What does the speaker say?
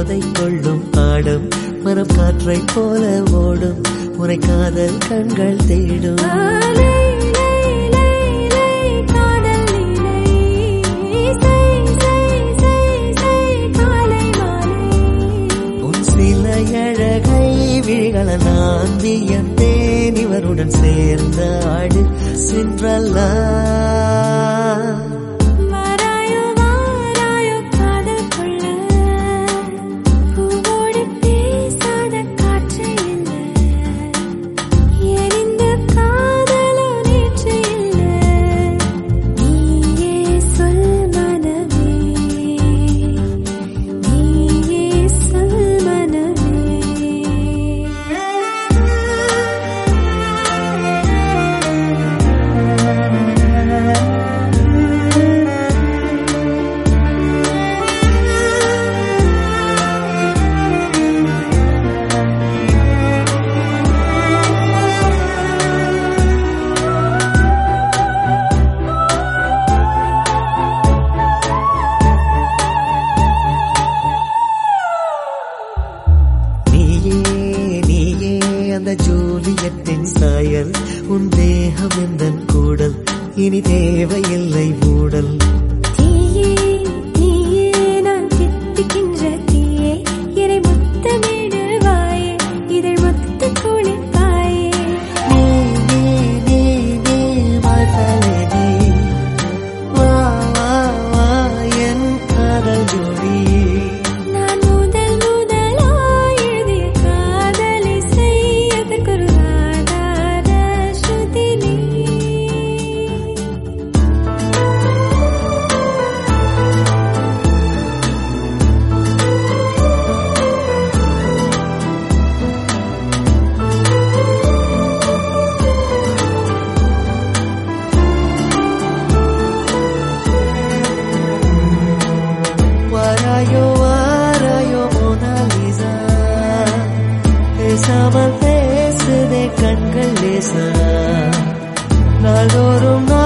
போதை கொள்ளும் ஆடும் மரம் காற்றைப் போல ஓடும் உரை காதல் கண்கள் தேடும் லை, லை, லை, லை, காதல் லீலை. சை, சை, சை, சை, காலை மாலை. உன் சில அழகை விழிகள நான் வியந்தேன் இவருடன் சேர்ந்த ஆடு சென்றல்லா வாராயோ வாராயோ காதல் கொள்ள பூவோடு பேசாத காற்று இல்லை எரிந்த காதலோ நேற்று இல்லை நீயே சொல் மனமே நீயே சொல் மனமே நீயே நீயே அந்த ஜூலியத்தின் சாயல் உன் தேகம் எந்தன் கூடல் இனி தேவையில்லை மூடல் தீயே தீயே நான் தித்திக்கின்ற தீயே என்னை முத்தமிடுவாயே இதழ் முத்து குளிப்பாயே நீ நீ நீ நீ my felony. வா வா வா என் காதல் ஜோடி நான் முதல் முதலாய் எழுதிய காதலை செய்யதற்கொரு ஆதார ஸ்ருதி நீ வாராயோ வாராயோ மோனாலிசா பேசாமல் பேசுதே கண்கள் லேசா நாள்தோறும்